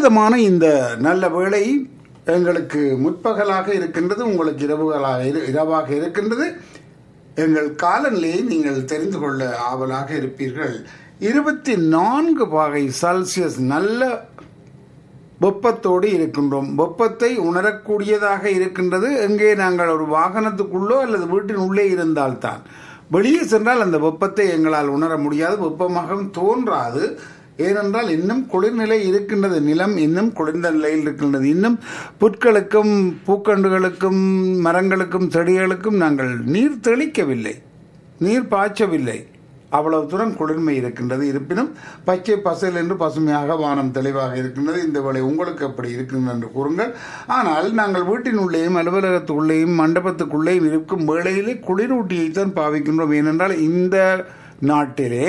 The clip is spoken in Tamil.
விதமான இந்த நல்ல வேளை எங்களுக்கு முற்பகலாக இருக்கின்றது உங்களுக்கு இரவுகளாக இரு- இரவாக இருக்கின்றது எங்கள் காலநிலையை நீங்கள் தெரிந்து கொள்ள ஆவலாக இருப்பீர்கள் இருபத்தி நான்கு பாகை செல்சியஸ் நல்ல வெப்பத்தோடு இருக்கின்றோம் வெப்பத்தை உணரக்கூடியதாக இருக்கின்றது எங்கே நாங்கள் ஒரு வாகனத்துக்குள்ளோ அல்லது வீட்டின் உள்ளே இருந்தால்தான் வெளியே சென்றால் அந்த வெப்பத்தை எங்களால் உணர முடியாது வெப்பமாகவும் தோன்றாது ஏனென்றால் இன்னும் குளிர்நிலை இருக்கின்றது நிலம் இன்னும் குளிர்ந்த நிலையில் இருக்கின்றது இன்னும் புற்களுக்கும் பூக்கண்டுகளுக்கும் மரங்களுக்கும் செடிகளுக்கும் நாங்கள் நீர் தெளிக்கவில்லை நீர் பாய்ச்சவில்லை அவ்வளவு தூரம் குளிர்மை இருக்கின்றது இருப்பினும் பச்சை பசல் என்று பசுமையாக வானம் தெளிவாக இருக்கின்றது இந்த வேளை உங்களுக்கு எப்படி இருக்கின்றது என்று கூறுங்கள் ஆனால் நாங்கள் வீட்டின் உள்ளேயும் அலுவலகத்துக்குள்ளேயும் மண்டபத்துக்குள்ளேயும் இருக்கும் வேளையிலே குளிரூட்டியைத்தான் பாவிக்கின்றோம் ஏனென்றால் இந்த நாட்டிலே